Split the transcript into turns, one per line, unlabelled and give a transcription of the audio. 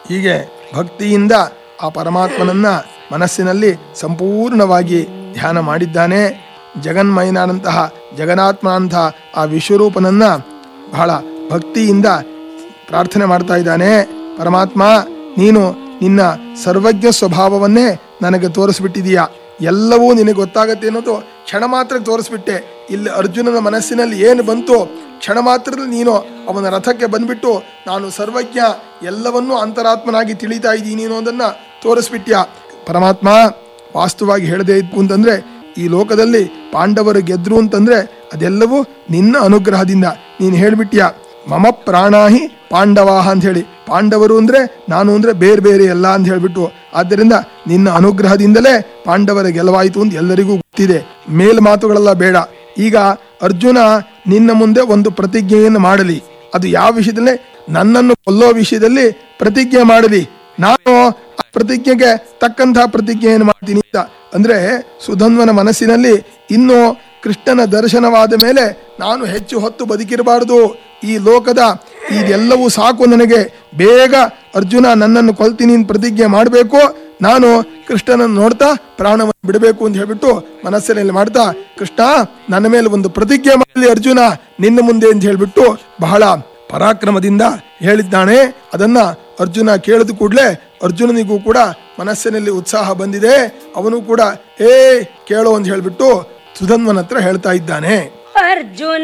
ಹೀಗೆ ಭಕ್ತಿಯಿಂದ ಆ ಪರಮಾತ್ಮನನ್ನ ಮನಸ್ಸಿನಲ್ಲಿ ಸಂಪೂರ್ಣವಾಗಿ ಧ್ಯಾನ ಮಾಡಿದ್ದಾನೆ ಜಗನ್ಮಯನಾದಂತಹ ಜಗನ್ನಾತ್ಮನಂತಹ ಆ ವಿಶ್ವರೂಪನನ್ನ ಬಹಳ ಭಕ್ತಿಯಿಂದ ಪ್ರಾರ್ಥನೆ ಮಾಡ್ತಾ ಇದ್ದಾನೆ ಪರಮಾತ್ಮ ನೀನು ನಿನ್ನ ಸರ್ವಜ್ಞ ಸ್ವಭಾವವನ್ನೇ ನನಗೆ ತೋರಿಸ್ಬಿಟ್ಟಿದೀಯ ಎಲ್ಲವೂ ನಿನಗೆ ಗೊತ್ತಾಗತ್ತೆ ಅನ್ನೋದು ಕ್ಷಣ ಮಾತ್ರ ತೋರಿಸ್ಬಿಟ್ಟೆ ಇಲ್ಲಿ ಅರ್ಜುನನ ಮನಸ್ಸಿನಲ್ಲಿ ಏನು ಬಂತು ಕ್ಷಣ ಮಾತ್ರದಲ್ಲಿ ನೀನು ಅವನ ರಥಕ್ಕೆ ಬಂದ್ಬಿಟ್ಟು ನಾನು ಸರ್ವಜ್ಞ ಎಲ್ಲವನ್ನೂ ಅಂತರಾತ್ಮನಾಗಿ ತಿಳಿತಾ ಇದ್ದೀನಿ ಅನ್ನೋದನ್ನ ತೋರಿಸ್ಬಿಟ್ಯ ಪರಮಾತ್ಮ ವಾಸ್ತವವಾಗಿ ಹೇಳದೇ ಇತ್ತು ಅಂತಂದ್ರೆ ಈ ಲೋಕದಲ್ಲಿ ಪಾಂಡವರು ಗೆದ್ರು ಅಂತಂದ್ರೆ ಅದೆಲ್ಲವೂ ನಿನ್ನ ಅನುಗ್ರಹದಿಂದ ನೀನು ಹೇಳ್ಬಿಟ್ಯಾ ಮಮ ಪ್ರಾಣಾಹಿ ಪಾಂಡವಾಹ ಅಂತ ಹೇಳಿ ಪಾಂಡವರು ಅಂದ್ರೆ ನಾನು ಅಂದ್ರೆ ಬೇರೆ ಬೇರೆ ಎಲ್ಲ ಅಂತ ಹೇಳ್ಬಿಟ್ಟು ಆದ್ದರಿಂದ ನಿನ್ನ ಅನುಗ್ರಹದಿಂದಲೇ ಪಾಂಡವರ ಗೆಲುವಾಯಿತು ಅಂತ ಎಲ್ಲರಿಗೂ ಗೊತ್ತಿದೆ ಮೇಲ್ ಮಾತುಗಳೆಲ್ಲ ಬೇಡ ಈಗ ಅರ್ಜುನ ನಿನ್ನ ಮುಂದೆ ಒಂದು ಪ್ರತಿಜ್ಞೆಯನ್ನು ಮಾಡಲಿ ಅದು ಯಾವ ವಿಷಯದಲ್ಲಿ ನನ್ನನ್ನು ಕೊಲ್ಲೋ ವಿಷಯದಲ್ಲಿ ಪ್ರತಿಜ್ಞೆ ಮಾಡಲಿ ನಾನು ಆ ಪ್ರತಿಜ್ಞೆಗೆ ತಕ್ಕಂತಹ ಪ್ರತಿಜ್ಞೆಯನ್ನು ಮಾಡ್ತೀನಿ ಅಂತ ಅಂದ್ರೆ ಸುಧನ್ವನ ಮನಸ್ಸಿನಲ್ಲಿ ಇನ್ನು ಕೃಷ್ಣನ ದರ್ಶನವಾದ ಮೇಲೆ ನಾನು ಹೆಚ್ಚು ಹೊತ್ತು ಬದುಕಿರಬಾರದು ಈ ಲೋಕದ ಇದೆಲ್ಲವೂ ಸಾಕು ನನಗೆ ಬೇಗ ಅರ್ಜುನ ನನ್ನನ್ನು ಕೊಲ್ತೀನಿ ಅಂತ ಪ್ರತಿಜ್ಞೆ ಮಾಡಬೇಕು ನಾನು ಕೃಷ್ಣನನ್ನು ನೋಡ್ತಾ ಪ್ರಾಣವನ್ನು ಬಿಡಬೇಕು ಅಂತ ಹೇಳ್ಬಿಟ್ಟು ಮನಸ್ಸಿನಲ್ಲಿ ಮಾಡ್ತಾ ಕೃಷ್ಣ ನನ್ನ ಮೇಲೆ ಒಂದು ಪ್ರತಿಜ್ಞೆ ಮಾಡಲಿ ಅರ್ಜುನ ನಿನ್ನ ಮುಂದೆ ಅಂತ ಹೇಳ್ಬಿಟ್ಟು ಬಹಳ ಪರಾಕ್ರಮದಿಂದ ಹೇಳಿದ್ದಾನೆ ಅದನ್ನ ಅರ್ಜುನ ಕೇಳಿದ ಕೂಡಲೇ ಅರ್ಜುನನಿಗೂ ಕೂಡ ಮನಸ್ಸಿನಲ್ಲಿ ಉತ್ಸಾಹ ಬಂದಿದೆ ಅವನು ಕೂಡ ಏ ಕೇಳೋ ಅಂತ ಹೇಳ್ಬಿಟ್ಟು ಸುಧನ್ವನ ಹತ್ರ ಹೇಳ್ತಾ ಇದ್ದಾನೆ
ಅರ್ಜುನ